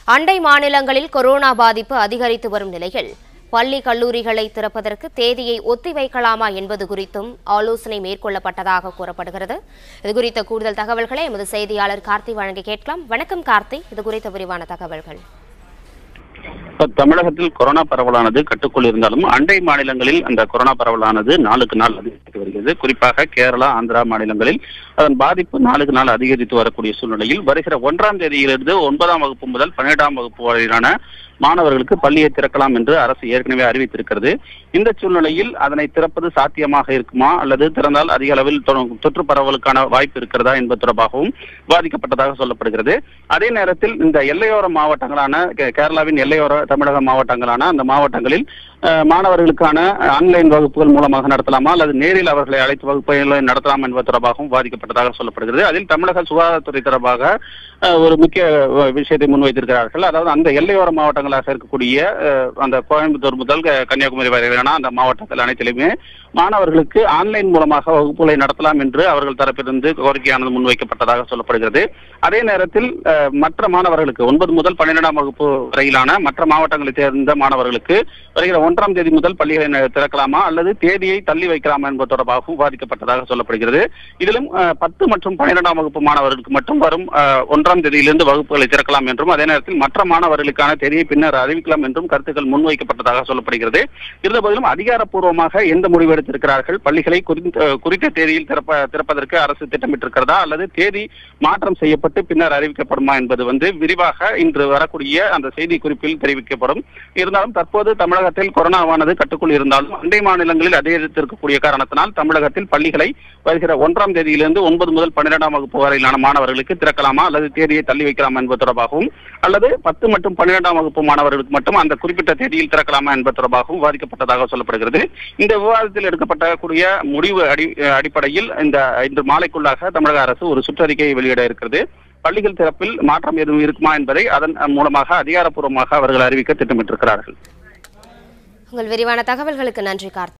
அண்டை மாநிலங்களில் கொரோனா பாதிப்பு அதிகரித்து வரும் நிலையில் பள்ளி கல்லூரிகளை திறப்பதற்கு தேதியை ஒத்திவைக்கலாமா என்பது குறித்தும் ஆலோசனை மேற்கொள்ளப்பட்டதாக கூறப்படுகிறது இதுகுறித்த கூடுதல் தகவல்களை எமது செய்தியாளர் கார்த்தி வழங்கி கேட்கலாம் வணக்கம் கார்த்தி இது குறித்த விரிவான தகவல்கள் இப்ப தமிழகத்தில் கொரோனா பரவலானது கட்டுக்குள் இருந்தாலும் அண்டை மாநிலங்களில் அந்த கொரோனா பரவலானது நாளுக்கு நாள் அதிகரித்து வருகிறது குறிப்பாக கேரளா ஆந்திரா மாநிலங்களில் அதன் பாதிப்பு நாளுக்கு நாள் அதிகரித்து வரக்கூடிய சூழ்நிலையில் வருகிற ஒன்றாம் தேதியிலிருந்து ஒன்பதாம் வகுப்பு முதல் பன்னிரெண்டாம் வகுப்பு வரையிலான மாணவர்களுக்கு பள்ளியை திறக்கலாம் என்று அரசு ஏற்கனவே அறிவித்திருக்கிறது இந்த சூழ்நிலையில் அதனை திறப்பது சாத்தியமாக இருக்குமா அல்லது திறந்தால் அதிக அளவில் தொ- தொற்று பரவலுக்கான வாய்ப்பு இருக்கிறதா என்பது தொடர்பாகவும் விவாதிக்கப்பட்டதாக சொல்லப்படுகிறது அதே நேரத்தில் இந்த எல்லையோர மாவட்டங்களான கே- கேரளாவின் எல்லையோர தமிழக மாவட்டங்களான அந்த மாவட்டங்களில் அஹ், மாணவர்களுக்கான ஆன்லைன் வகுப்புகள் மூலமாக நடத்தலாமா அல்லது நேரில் அவர்களை அழைத்து வகுப்புகளை நடத்தலாம் என்பது தொடர்பாகவும் விவாதிக்கப்பட்டதாக சொல்லப்படுகிறது அதில் தமிழக சுகாதாரத்துறை தொடர்பாக அஹ், ஒரு முக்கிய அஹ், விஷயத்தை முன்வைத்திருக்கிறார்கள் அதாவது அந்த எல்லையோர மாவட்டங்களாக இருக்கக்கூடிய அஹ், அந்த கோயம்புத்தூர் முதல் க- கன்னியாகுமரி வரையிலான அந்த மாவட்டங்கள் அனைத்திலுமே மாணவர்களுக்கு ஆன்லைன் மூலமாக வகுப்புகளை நடத்தலாம் என்று அவர்கள் தரப்பிலிருந்து கோரிக்கையானது முன்வைக்கப்பட்டதாக சொல்லப்படுகிறது அதே நேரத்தில் அஹ், மற்ற மாணவர்களுக்கு ஒன்பது முதல் பன்னிரெண்டாம் வகுப்பு வரையிலான மற்ற மாவட்டங்களைச் சேர்ந்த மாணவர்களுக்கு வருகிற ஒன்றாம் தேதி முதல் பள்ளிகளை ந- திறக்கலாமா அல்லது தேதியை தள்ளி வைக்கலாமா என்பது தொடர்பாகவும் விவாதிக்கப்பட்டதாக சொல்லப்படுகிறது இதிலும் அஹ், பத்து மற்றும் பன்னிரெண்டாம் வகுப்பு மாணவர்களுக்கு மட்டும் வரும் அஹ், ஒன்றாம் தேதியிலிருந்து வகுப்புகளை திறக்கலாம் என்றும் அதே நேரத்தில் மற்ற மாணவர்களுக்கான தேதியை பின்னர் அறிவிக்கலாம் என்றும் கருத்துக்கள் முன்வைக்கப்பட்டதாக சொல்லப்படுகிறது இருந்தபோதிலும் அதிகாரப்பூர்வமாக எந்த முடிவு எடுத்திருக்கிறார்கள் பள்ளிகளை குறித்த குறித்த தேதியில் திறப்ப திறப்பதற்கு அரசு திட்டமிட்டிருக்கிறதா அல்லது தேதி மாற்றம் செய்யப்பட்டு பின்னர் அறிவிக்கப்படுமா என்பது வந்து விரிவாக இன்று வரக்கூடிய அந்த செய்தி குறிப்பில் தெரிவிக்கப்படும் இருந்தாலும் தற்போது தமிழகத்தில் கொரோனாவானது கட்டுக்குள் இருந்தாலும் அண்டை மாநிலங்களில் அதிகரித்திருக்கக்கூடிய காரணத்தினால் தமிழகத்தில் பள்ளிகளை வருகிற ஒன்றாம் தேதியிலிருந்து ஒன்பது முதல் பன்னிரெண்டாம் வகுப்பு வரையிலான மாணவர்களுக்கு திறக்கலாமா அல்லது தேதியை தள்ளி வைக்கலாமா என்பது தொடர்பாகவும் அல்லது பத்து மற்றும் பன்னிரெண்டாம் வகுப்பு மாணவர்களுக்கு மட்டும் அந்த குறிப்பிட்ட தேதியில் திறக்கலாமா என்பது தொடர்பாகவும் விவாதிக்கப்பட்டதாக சொல்லப்படுகிறது இந்த விவாதத்தில் எடுக்கப்பட்ட கூடிய முடிவு அடி அடிப்படையில் இந்த இன்று மாலைக்குள்ளாக தமிழக அரசு ஒரு சுற்றறிக்கையை வெளியிட இருக்கிறது பள்ளிகள் திறப்பில் மாற்றம் எதுவும் இருக்குமா என்பதை அதன் மூலமாக அதிகாரப்பூர்வமாக அவர்கள் அறிவிக்க திட்டமிட்டிருக்கிறார்கள் உங்கள் விரிவான தகவல்களுக்கு நன்றி கார்த்தி